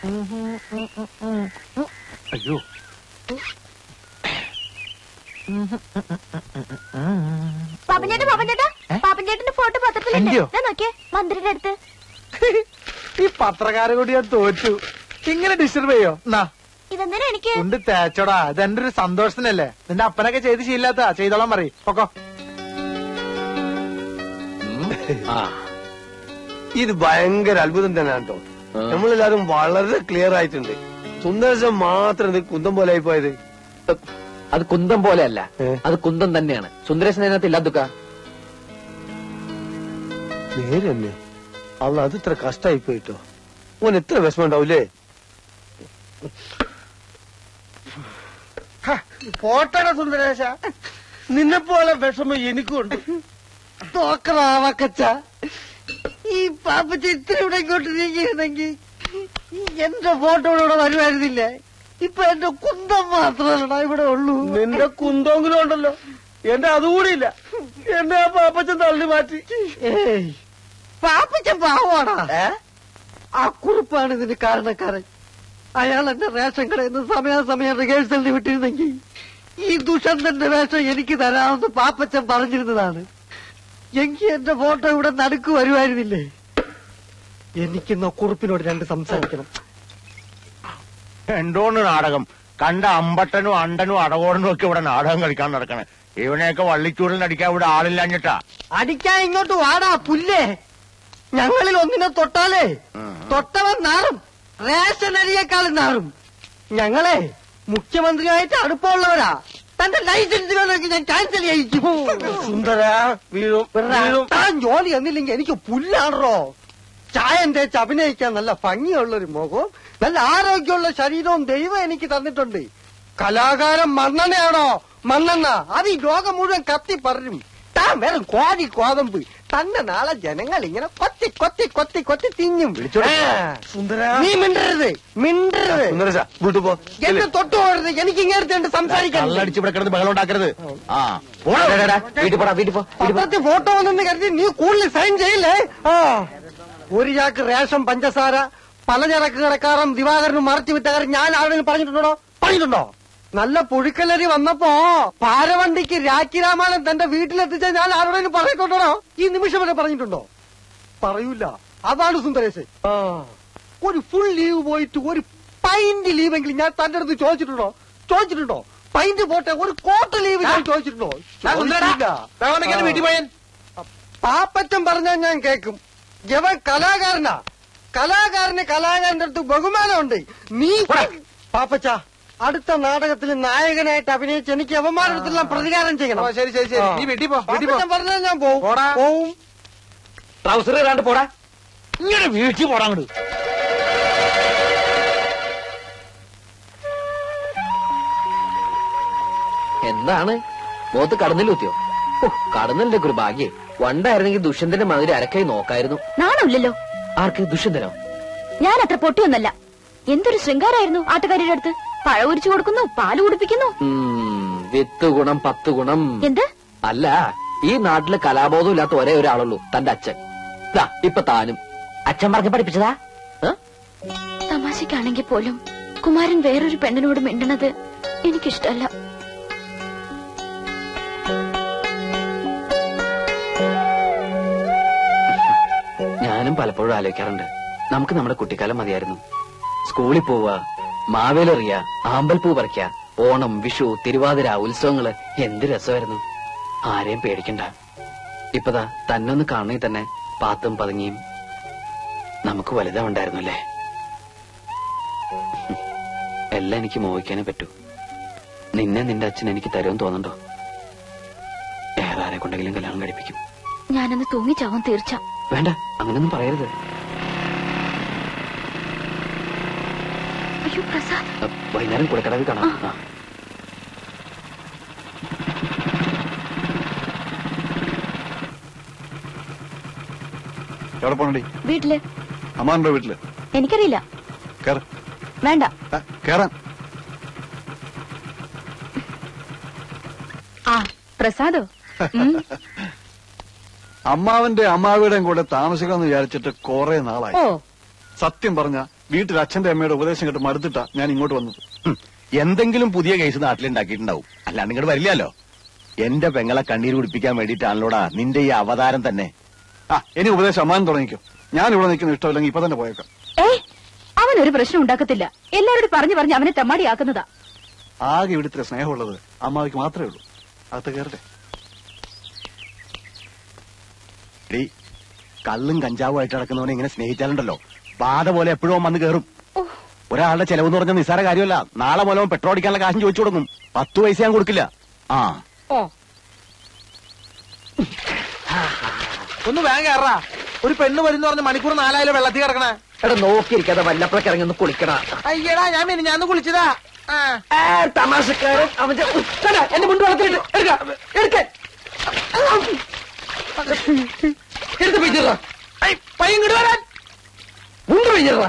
അയ്യോ പാപ്പഞ്ചേട്ടൻ പാപ്പഞ്ചേട്ടാ പാപ്പഞ്ചേട്ടന്റെ ഫോട്ടോ പത്രത്തിലുണ്ട് എന്റെയോ? ദാ നോക്കിയേ മന്ത്രിയുടെ അടുത്ത് ഈ പത്രക്കാരെ കൂടി ഞാൻ തോറ്റു ഇങ്ങനെ ഡിസ്റ്റർബ് ചെയ്യോ എന്നാ ഇതെന്തിനാ എനിക്ക് ഉണ്ട് തേച്ചോടാ ഇത് എന്റെ ഒരു സന്തോഷത്തിനല്ലേ നിന്റെ അപ്പനൊക്കെ ചെയ്ത് ശീലാത്ത ചെയ്തോളാൻ പറയും പൊക്കോ ഇത് ഭയങ്കര അത്ഭുതം തന്നെയാണ് കേട്ടോ നമ്മളെല്ലാരും വളരെ ക്ലിയർ ആയിട്ടുണ്ട് സുന്ദരശം മാത്രം ഇത് കുന്തം പോലെ ആയി പോയത് അത് കുന്തം പോലെയല്ല ഏ? അത് കുന്തം തന്നെയാണ് സുന്ദരേശൻ അതിനകത്ത് ഇല്ലാതുക്ക നേരെ തന്നെ അവൾ അത് ഇത്ര കഷ്ടായി പോയിട്ടോ ഓൻ എത്ര വിഷമം ഉണ്ടാവൂലേ പോട്ടട സുന്ദരേശ നിന്നെ പോലെ വിഷമം എനിക്കുണ്ട് തോക്കറാവക്കച്ച ഈ പാപ്പച്ച ഇത്ര ഇവിടെ ഇങ്ങോട്ട് നീങ്ങിയിരുന്നെങ്കിൽ എന്റെ ഫോട്ടോ ഇവിടെ വരുമായിരുന്നില്ലേ ഇപ്പൊ എന്റെ കുന്തം മാത്രമല്ലടാ ഇവിടെ ഉള്ളൂ നിന്റെ കുന്തെങ്കിലും ഉണ്ടല്ലോ എന്റെ അതുകൂടി ഇല്ല എന്നെ ആ പാപ്പച്ചൻ തള്ളി മാറ്റി ഏയ് പാപ്പച്ചൻ പാവാടാ ആ കുറിപ്പാണ് ഇതിന് കാരണക്കാരൻ അയാൾ എന്റെ റേഷൻ കടയിൽ നിന്ന് സമയാസമയം റിഹേഴ്സലിന് വിട്ടിരുന്നെങ്കിൽ ഈ ദുഷന്തന്റെ വേഷം എനിക്ക് തരാമെന്ന് പാപ്പച്ചൻ പറഞ്ഞിരുന്നതാണ് എങ്കിൽ എന്റെ ഫോട്ടോ ഇവിടെ നടുക്ക് വരുമായിരുന്നില്ലേ എനിക്കിന്ന് കുറിപ്പിനോട് രണ്ട് സംസാരിക്കണം എന്തോന്ന് നാടകം കണ്ട അമ്പട്ടനും അണ്ടനും അടകോടനും ഒക്കെ ഇവിടെ നാടകം കളിക്കാൻ നടക്കണേ ഇവനെയൊക്കെ വള്ളിച്ചൂടിൽ അടിക്കാൻ ഇവിടെ ആളില്ലാഞ്ഞിട്ടാ അടിക്കാൻ ഇങ്ങോട്ട് വാടാ പുല്ലേ ഞങ്ങളിൽ ഒന്നിനെ തൊട്ടാലേ തൊട്ടവൻ നാറും റേഷൻ അരിയേക്കാളും നാറും ഞങ്ങളെ മുഖ്യമന്ത്രിയായിട്ട് അടുപ്പമുള്ളവരാ തന്റെ ലൈസൻസ് വേണമെങ്കിൽ ഞാൻ ക്യാൻസൽ ചെയ്യിക്കും സുന്ദര താൻ ജോലി എന്നില്ലെങ്കിൽ എനിക്ക് പുല്ലാണോ ചായം തേച്ച് അഭിനയിക്കാൻ നല്ല ഭംഗിയുള്ള ഒരു മുഖവും നല്ല ആരോഗ്യമുള്ള ശരീരവും ദൈവം എനിക്ക് തന്നിട്ടുണ്ട് കലാകാരൻ മണ്ണെണ്ണയാണോ മണ്ണെണ്ണ അത് ഈ ലോകം മുഴുവൻ കത്തി പറയും താൻ വെറും കോഴി കോതമ്പ് തന്നെ നാളെ ജനങ്ങൾ ഇങ്ങനെ കൊത്തി കൊത്തി കൊത്തി കൊത്തി തിന്നും സുന്ദര നീ മിണ്ടരുത് മിണ്ടരുത് സുന്ദരശ വീട്ടു പോ എന്നെ തൊട്ടു പോകരുത് എനിക്ക് ഇങ്ങനത്തെ സംസാരിക്കാൻ കള്ളടിച്ച് ഇവിടെ കിടന്ന് ബഹളം ഉണ്ടാക്കരുത് ആ വീട്ടിൽ പോടാ വീട്ടിൽ പോ വീട്ടിൽ പോ പത്രത്തിൽ ഫോട്ടോ വന്നെന്ന് കരുതി നീ കൂടുതൽ സൈൻ ചെയ്യില്ലേ ആ ഒരു ചാക്ക് റേഷൻ പഞ്ചസാര പലചരക്ക് കടക്കാരൻ ദിവാകരനും മറച്ചു വിട്ട കാര്യം ഞാൻ ആരോടെങ്കിലും പറഞ്ഞിട്ടുണ്ടോ പറഞ്ഞിട്ടുണ്ടോ നല്ല പുഴുക്കലരി വന്നപ്പോ പാരവണ്ടിക്ക് രാഖി രാമായണൻ തന്റെ വീട്ടിലെത്തിച്ച ഞാൻ ആരോടെങ്കിലും പറഞ്ഞിട്ടുണ്ടോ ഈ നിമിഷം വരെ പറഞ്ഞിട്ടുണ്ടോ പറയൂല അതാണ് സുന്ദരേശ് ആ ഒരു ഫുൾ ലീവ് പോയിട്ട് ഒരു പൈന്റ് ലീവെങ്കിലും ഞാൻ തന്റെ അടുത്ത് ചോദിച്ചിട്ടുണ്ടോ ചോദിച്ചിട്ടുണ്ടോ പൈന്റ് പോട്ടെ ഒരു കോട്ട് ലീവ് ഞാൻ ചോദിച്ചിട്ടുണ്ടോ ചോദിച്ചില്ല. വീട്ടിൽ പോയാൻ പാപ്പറ്റം പറഞ്ഞാൽ ഞാൻ കേക്കും ജവൻ കലാകാരനാ കലാകാരന് കലാകാരന്റെ അടുത്ത് ബഹുമാനമുണ്ട് നീ പാപ്പച്ച അടുത്ത നാടകത്തിൽ നായകനായിട്ട് അഭിനയിച്ച് എനിക്ക് അവന്മാരടുത്തെല്ലാം പ്രതികാരം ചെയ്യണം ഓ, ശരി, ശരി, ശരി. ആ. നീ വീട്ടിൽ പോ, വീട്ടിൽ പോ. പാപ്പച്ചൻ പറഞ്ഞാൽ ഞാൻ പോവും പോടാ. പോവും ട്രൗസർ ഇടാണ്ട് പോടാ ഇങ്ങനെ വീട്ടിൽ പോടാ അങ്ങോട്ട് എന്താണ് മുഖത്ത് കടന്നിൽ കുത്തിയോ ഓ കടന്നലിന്റെ ഒരു ഭാഗ്യേ വണ്ടായിരുന്നെങ്കിൽ ദുഷ്യന്തന്റെ മാതിരി അരക്കായി നോക്കായിരുന്നു നാണമില്ലല്ലോ ആർക്ക് ദുഷ്യന്തനോ ഞാൻ അത്ര പൊട്ടിയൊന്നല്ല എന്തൊരു ശൃംഗാരായിരുന്നു ആട്ടുകാരുടെ അടുത്ത് പഴ ഉരിച്ചു കൊടുക്കുന്നു പാല് കുടിപ്പിക്കുന്നു ഉം, വിത്ത് ഗുണം പത്ത് ഗുണം എന്ത് അല്ല ഈ നാട്ടില് കലാബോധം ഇല്ലാത്ത ഒരേ ഒരാളുള്ളൂ തന്റെ അച്ഛൻ ദാ ഇപ്പൊ താനും അച്ഛൻ പറഞ്ഞ് പഠിപ്പിച്ചതാ ഏ? തമാശക്കാണെങ്കിൽ പോലും കുമാരൻ വേറൊരു പെണ്ണിനോട് മിണ്ടണത് എനിക്കിഷ്ടല്ല ഞാനും പലപ്പോഴും ആലോചിക്കാറുണ്ട് നമുക്ക് നമ്മുടെ കുട്ടിക്കാലം മതിയായിരുന്നു സ്കൂളിൽ പോവുക മാവേലെറിയ ആമ്പൽപ്പൂ പറിക്ക ഓണം വിഷു തിരുവാതിര ഉത്സവങ്ങള് എന്ത് രസമായിരുന്നു ആരെയും പേടിക്കണ്ട ഇപ്പതാ തന്നൊന്ന് കാണണമെങ്കിൽ തന്നെ പാത്തും പതുങ്ങിയും നമുക്ക് വലുതാവുണ്ടായിരുന്നു അല്ലേ ഹും. എല്ലാം എനിക്ക് മോഹിക്കാനേ പറ്റൂ നിന്നെ നിന്റെ അച്ഛൻ എനിക്ക് തരുമെന്ന് തോന്നുന്നുണ്ടോ വേറെ ആരെ കൊണ്ടെങ്കിലും കല്യാണം കഴിപ്പിക്കും ഞാനന്ന് തൂങ്ങിച്ചാവും തീർച്ച വേണ്ട അങ്ങനെയൊന്നും പറയരുത് അയ്യോ പ്രസാദ് അ, വൈകുന്നേരം കുടക്കടവിൽ കാണാം ആ. എവിടെ പോണടി വീട്ടില് അമ്മാന്റെ വീട്ടില് എനിക്കറിയില്ല കേറ വേണ്ട ആ, കേറാൻ ആ പ്രസാദോ ഉം. അമ്മാവന്റെ അമ്മാവിയുടെയും കൂടെ താമസിക്കാന്ന് വിചാരിച്ചിട്ട് കുറെ നാളായി ഓ സത്യം പറഞ്ഞ വീട്ടിൽ അച്ഛന്റെ അമ്മയുടെ ഉപദേശം കേട്ട് മടുത്തിട്ടാ ഞാൻ ഇങ്ങോട്ട് വന്നത് ഹും, എന്തെങ്കിലും പുതിയ കേസ് നാട്ടിലുണ്ടാക്കിയിട്ടുണ്ടാവും അല്ലാണ്ട് ഇങ്ങോട്ട് വരില്ലല്ലോ എന്റെ പെങ്ങളെ കണ്ണീര് കുടിപ്പിക്കാൻ വേണ്ടിയിട്ടാണല്ലോടാ നിന്റെ ഈ അവതാരം തന്നെ ആ ഇനി ഉപദേശം അമ്മാൻ തുടങ്ങിക്കോ ഞാൻ ഇവിടെ നിൽക്കുന്ന ഇഷ്ടമില്ലെങ്കിൽ ഇപ്പൊ തന്നെ പോയേക്കാം ഏ അവൻ ഒരു പ്രശ്നം ഉണ്ടാക്കത്തില്ല എല്ലാവരോടും പറഞ്ഞു പറഞ്ഞ് അവനെ തെമ്മാടിയാക്കുന്നതാ ആകെ ഇവിടുത്തെ സ്നേഹമുള്ളത് അമ്മാവിക്ക് മാത്രമേ ഉള്ളൂ അകത്ത് കയറട്ടെ ഡീ കള്ളും കഞ്ചാവും ആയിട്ട് നടക്കുന്നവനെ ഇങ്ങനെ സ്നേഹിച്ചാലുണ്ടല്ലോ ബാധ പോലെ എപ്പോഴും വന്ന് കയറും ഒരാളുടെ ചെലവ് എന്ന് പറഞ്ഞ നിസ്സാര കാര്യമല്ല നാളെ മൂലം പെട്രോൾ അടിക്കാനുള്ള കാശും ചോദിച്ചു കൊടുക്കും പത്ത് പൈസ ഞാൻ കൊടുക്കില്ല ആ ഓ ഒന്ന് വേഗം കയറാ ഒരു പെണ്ണ് വരുന്ന പറഞ്ഞ് മണിക്കൂർ നാലായാലും വെള്ളത്തിൽ കിടക്കണേ എടാ നോക്കിയിരിക്കാതെ വല്ലപ്പോഴൊക്കെ ഇറങ്ങി ഒന്ന് കുളിക്കണ അയ്യടാ ഞാൻ മിനിഞ്ഞാന്ന് കുളിച്ചതാ ആ തമാശക്കാരൻ അവന്റെ കണ്ടാ, എന്റെ മുണ്ട് വെള്ളത്തിലിട്ട് എടുക്ക എടുക്ക എടുത്ത് പിടിച്ചിട പയ്യൻ വരാൻ മുണ്ട് പിടിച്ചിട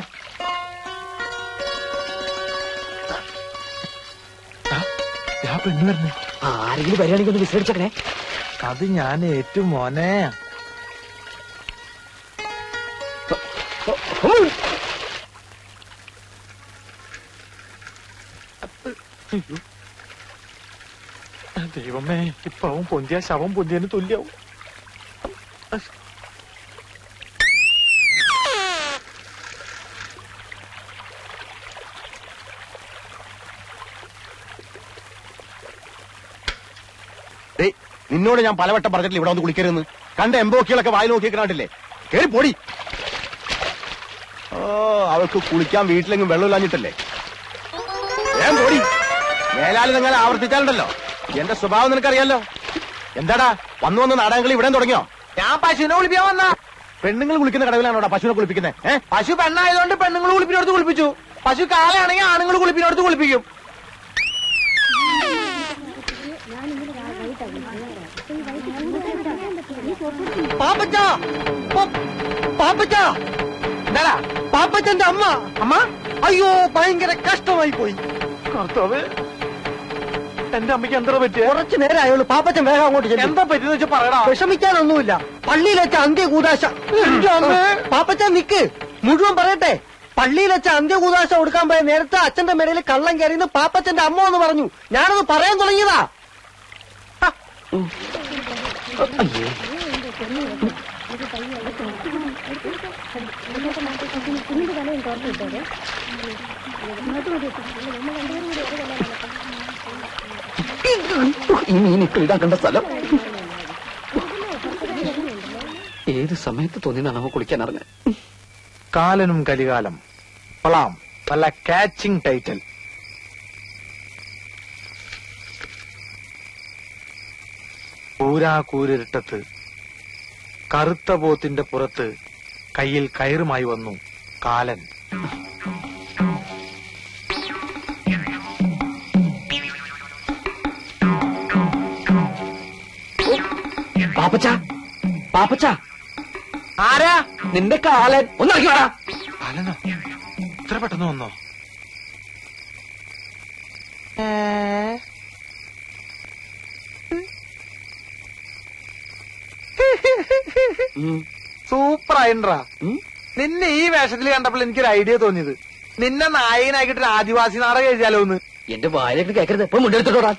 ഞാൻ പെണ്ണ് വരുന്നു ആരെങ്കിലും വരികയാണെങ്കിൽ ഒന്ന് വിസരിച്ചേ അത് ഞാൻ ഏറ്റു മോനെ ദൈവമേ ഇപ്പൊ അവൻ പൊന്തിയ ശവം പൊന്തിയന് തുല്യാവും ഡേയ് നിന്നോട് ഞാൻ പലവട്ടം പറഞ്ഞിട്ടില്ല ഇവിടെ വന്ന് കുളിക്കരുതെന്ന് കണ്ട എംബോക്കികളൊക്കെ വായി നോക്കി കണ്ടില്ലേ കേറി പൊടി ഓ അവൾക്ക് കുളിക്കാൻ വീട്ടിലെങ്ങും വെള്ളമില്ലാഞ്ഞിട്ടല്ലേ വേഗം പൊടി മേലാല് നിങ്ങൾ ആവർത്തിച്ചാലുണ്ടല്ലോ എന്റെ സ്വഭാവം നിനക്കറിയാലോ എന്താടാ വന്നു വന്ന് നാടകങ്ങൾ ഇവിടെ തുടങ്ങിയോ ഞാൻ പശുവിനെ കുളിപ്പിക്കാൻ വന്ന പെണ്ണുങ്ങൾ കുളിക്കുന്ന കടവിലാണോടാ പശുവിനെ കുളിപ്പിക്കുന്നത് ഏഹ് പശു പെണ്ണായതുകൊണ്ട് പെണ്ണുങ്ങൾ കുളിപ്പിനടുത്ത് കുളിപ്പിച്ചു പശു കാളയാണെങ്കിൽ ആണുങ്ങൾ കുളിപ്പിനടുത്ത് കുളിപ്പിക്കും പാപ്പച്ച പ- പാപ്പച്ച എന്താടാ പാപ്പച്ചന്റെ അമ്മ അമ്മ അയ്യോ ഭയങ്കര കഷ്ടമായി പോയി കർത്താവ് എന്റെ അമ്മയ്ക്ക് എന്താ പറ്റിയ കുറച്ചു നേരം അയാള് പാപ്പച്ചൻ വേഗം അങ്ങോട്ട് ചെല്ലും എന്താ പറ്റിയെന്ന് വെച്ചാ പറയടാ വിഷമിക്കാനൊന്നുമില്ല പള്ളിയിൽ വെച്ച അന്ത്യകൂതാശ എന്റെ അമ്മേ. പാപ്പച്ചൻ നിക്ക് മുഴുവൻ പറയട്ടെ പള്ളിയിൽ വെച്ച അന്ത്യകൂതാശ കൊടുക്കാൻ പോയ നേരത്തെ അച്ഛന്റെ മേടയിൽ കള്ളം കയറിയെന്ന് പാപ്പച്ചന്റെ അമ്മ എന്ന് പറഞ്ഞു ഞാനത് പറയാൻ തുടങ്ങിയതാ ഈ മീനിക്കൽ ഇതാക്കേണ്ട സ്ഥലം ഏത് സമയത്ത് തോന്നിയതാണ് അവൻ കുളിക്കാൻ ഇറങ്ങാൻ കാലനും കലികാലം കൊള്ളാം നല്ല കാച്ചിങ് ടൈറ്റൽ കൂരാ കൂരിരുട്ടത്ത് കറുത്ത പോത്തിന്റെ പുറത്ത് കയ്യിൽ കയറുമായി വന്നു കാലൻ പാപ്പച്ച പാപ്പച്ച ആരാ നിന്റെ കാലൻ ഒന്നിറക്കി വേടാ കാലനോ ഇത്ര പെട്ടെന്ന് വന്നോ സൂപ്പർ ആയിട്ടാ നിന്നെ ഈ വേഷത്തിൽ കണ്ടപ്പോൾ എനിക്കൊരു ഐഡിയ തോന്നിയത് നിന്നെ നായകനാക്കിട്ട് ഒരു ആദിവാസി നാടകം എഴുതിയാലോ ഒന്ന് എന്റെ വായിലേക്ക് കേക്കരുത് ഇപ്പൊ മുണ്ടെടുത്തിട്ടോടാ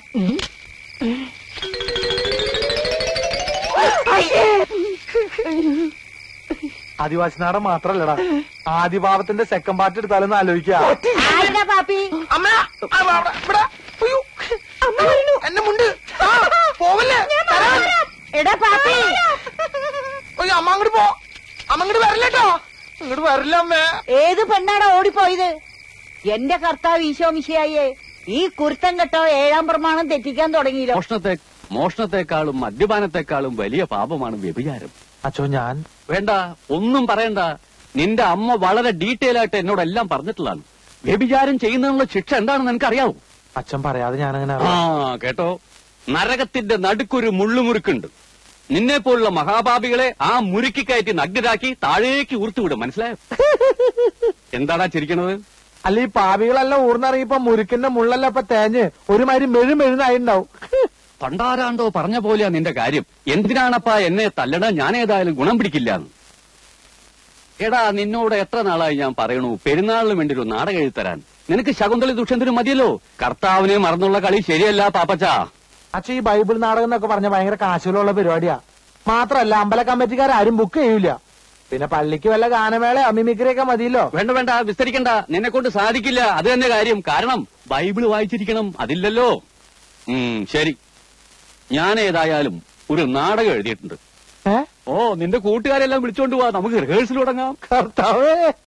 ആദിവാസി നാടകം മാത്രല്ലടാ ആദിഭാവത്തിന്റെ സെക്കൻഡ് പാർട്ട് എടുത്താലൊന്ന് ആലോചിക്കുക പാപ്പി അമ്മ ആ, അവിടെ, ഇവിടെ. ഉയ്യോ. എന്നെ മുണ്ട് ആ, പോവല്ലേ തരാം. എടാ പാപ്പി അയ്യോ അമ്മ അങ്ങോട്ട് പോ അമ്മ അങ്ങോട്ട് വരില്ലട്ടോ ഇങ്ങോട്ട് വരില്ല അമ്മേ ഏത് പെണ്ണാടാ ഓടിപ്പോയത് എന്റെ കർത്താവ് ഈശോ മിശിയായേ ഈ കുരുത്തം കെട്ടോ ഏഴാം പ്രമാണം തെറ്റിക്കാൻ തുടങ്ങിയില്ലോ മോഷണത്തെ മോഷണത്തെക്കാളും മദ്യപാനത്തെക്കാളും വലിയ പാപമാണ് വ്യഭിചാരം അച്ചോ ഞാൻ വേണ്ട ഒന്നും പറയണ്ട നിന്റെ അമ്മ വളരെ ഡീറ്റെയിൽ ആയിട്ട് എന്നോട് എല്ലാം പറഞ്ഞിട്ടുള്ളതാണ് വ്യഭിചാരം ചെയ്യുന്നതിനുള്ള ശിക്ഷ എന്താണെന്ന് എനിക്കറിയാവൂ അച്ഛൻ പറയാതെ ഞാനങ്ങനെ ആ കേട്ടോ നരകത്തിന്റെ നടുക്കൊരു മുള്ളുമുറുക്കുണ്ട് നിന്നെ പോലുള്ള മഹാപാപികളെ ആ മുറുക്കി കയറ്റി നഗ്നരാക്കി താഴേക്ക് ഊർത്തുവിടും മനസ്സിലായോ എന്താടാ ചിരിക്കണത് അല്ല ഈ പാവികളെല്ലാം ഊർന്നിറങ്ങിയപ്പോ മുരുക്കിന്റെ മുള്ളല്ല ഇപ്പൊ തേഞ്ഞ് ഒരുമാതിരി മെഴു മെഴുന്നായിണ്ടാവും പണ്ടാരാണ്ടോ പറഞ്ഞ പോലെയാ നിന്റെ കാര്യം എന്തിനാണപ്പാ എന്നെ തല്ലണ ഞാൻ ഏതായാലും ഗുണം പിടിക്കില്ല എടാ നിന്നോട് എത്ര നാളായി ഞാൻ പറയണു പെരുന്നാളിന് വേണ്ടി ഒരു നാടകം എഴുതി തരാൻ നിനക്ക് ശകുന്തളി ദുഷ്യന്തനും മതിയല്ലോ കർത്താവിനെ മറന്നുള്ള കളി ശരിയല്ല പാപ്പച്ച അച്ഛൻ ഈ ബൈബിൾ നാടകം എന്നൊക്കെ പറഞ്ഞ ഭയങ്കര കാശുകളുള്ള പരിപാടിയാ മാത്രല്ല അമ്പല കമ്മിറ്റിക്കാരും ബുക്ക് ചെയ്യൂല പിന്നെ പള്ളിക്ക് വല്ല ഗാനമേള മിമിക്രിയൊക്കെ മതിയല്ലോ വേണ്ട വേണ്ട വിസ്തരിക്കണ്ട നിന്നെ കൊണ്ട് സാധിക്കില്ല അത് തന്നെ കാര്യം കാരണം ബൈബിള് വായിച്ചിരിക്കണം അതില്ലല്ലോ ഉം ശരി ഞാൻ ഏതായാലും ഒരു നാടകം എഴുതിയിട്ടുണ്ട് ഏ ഓ നിന്റെ കൂട്ടുകാരെല്ലാം വിളിച്ചോണ്ട് പോവാ നമുക്ക് റിഹേഴ്സൽ തുടങ്ങാം കർത്താവേ